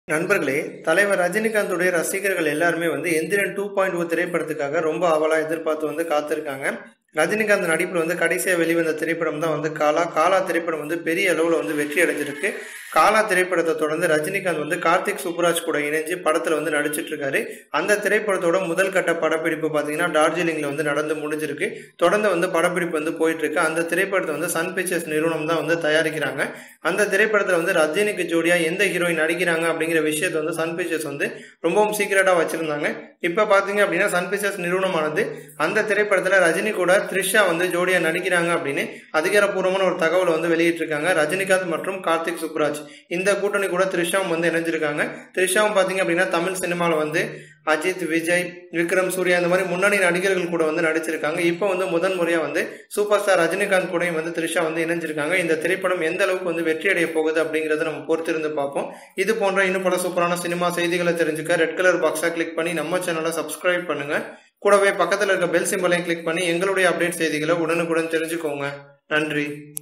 நண்பர்களே தலைவர் ரஜினிகாந்துடைய ரசிகர்கள் எல்லாருமே வந்து எந்திரன் டூ பாயிண்ட் ஓ திரைப்படத்துக்காக ரொம்ப அவலா எதிர்பார்த்து வந்து காத்திருக்காங்க ரஜினிகாந்த் நடிப்பில் வந்து கடைசியாக வெளிவந்த திரைப்படம் தான் வந்து காலா காலா திரைப்படம் வந்து பெரிய அளவில் வந்து வெற்றி அடைஞ்சிருக்கு காலா திரைப்படத்தை தொடர்ந்து ரஜினிகாந்த் வந்து கார்த்திக் சுப்புராஜ் கூட இணைஞ்சு படத்தில் வந்து நடிச்சிட்டு இருக்காரு அந்த திரைப்படத்தோட முதல் கட்ட படப்பிடிப்பு பார்த்தீங்கன்னா டார்ஜிலிங்கில் வந்து நடந்து முடிஞ்சிருக்கு தொடர்ந்து வந்து படப்பிடிப்பு வந்து போயிட்டு இருக்கு அந்த திரைப்படத்தை வந்து சன் பிக்சர்ஸ் நிறுவனம் தான் வந்து தயாரிக்கிறாங்க அந்த திரைப்படத்தில் வந்து ரஜினிக்கு ஜோடியாக எந்த ஹீரோயின் நடிக்கிறாங்க அப்படிங்கிற விஷயத்தை வந்து சன் பிக்சர்ஸ் வந்து ரொம்பவும் சீக்கிரட்டாக வச்சிருந்தாங்க இப்போ பார்த்தீங்க அப்படின்னா சன் பிக்சர்ஸ் நிறுவனமானது அந்த திரைப்படத்தில் ரஜினி கூட த்ரிஷா வந்து ஜோடியாக நடிக்கிறாங்க அப்படின்னு அதிகாரப்பூர்வமான ஒரு தகவலை வந்து வெளியிட்டிருக்காங்க ரஜினிகாந்த் மற்றும் கார்த்திக் சுப்ராஜ் இந்த கூட்டணி கூட த்ரிஷாவும் வந்து இணைஞ்சிருக்காங்க த்ரிஷாவும் பார்த்தீங்க அப்படின்னா தமிழ் சினிமாவில் வந்து அஜித் விஜய் விக்ரம் சூர்யா இந்த மாதிரி முன்னணி நடிகர்கள் கூட வந்து நடிச்சிருக்காங்க இப்போ வந்து முதன் முறையாக வந்து சூப்பர் ஸ்டார் ரஜினிகாந்த் கூடயும் வந்து த்ரிஷா வந்து இணைஞ்சிருக்காங்க இந்த திரைப்படம் எந்த அளவுக்கு வந்து வெற்றி அடைய போகுது அப்படிங்கறத நம்ம பொறுத்திருந்து பார்ப்போம் இது போன்ற இன்னும் பல சூப்பரான சினிமா செய்திகளை தெரிஞ்சுக்க ரெட் கலர் பாக்ஸை கிளிக் பண்ணி நம்ம சேனலை சப்ஸ்கிரைப் பண்ணுங்க கூடவே பக்கத்தில் இருக்க பெல் சிம்பலையும் கிளிக் பண்ணி எங்களுடைய அப்டேட் செய்திகளை உடனுக்குடன் தெரிஞ்சுக்கோங்க நன்றி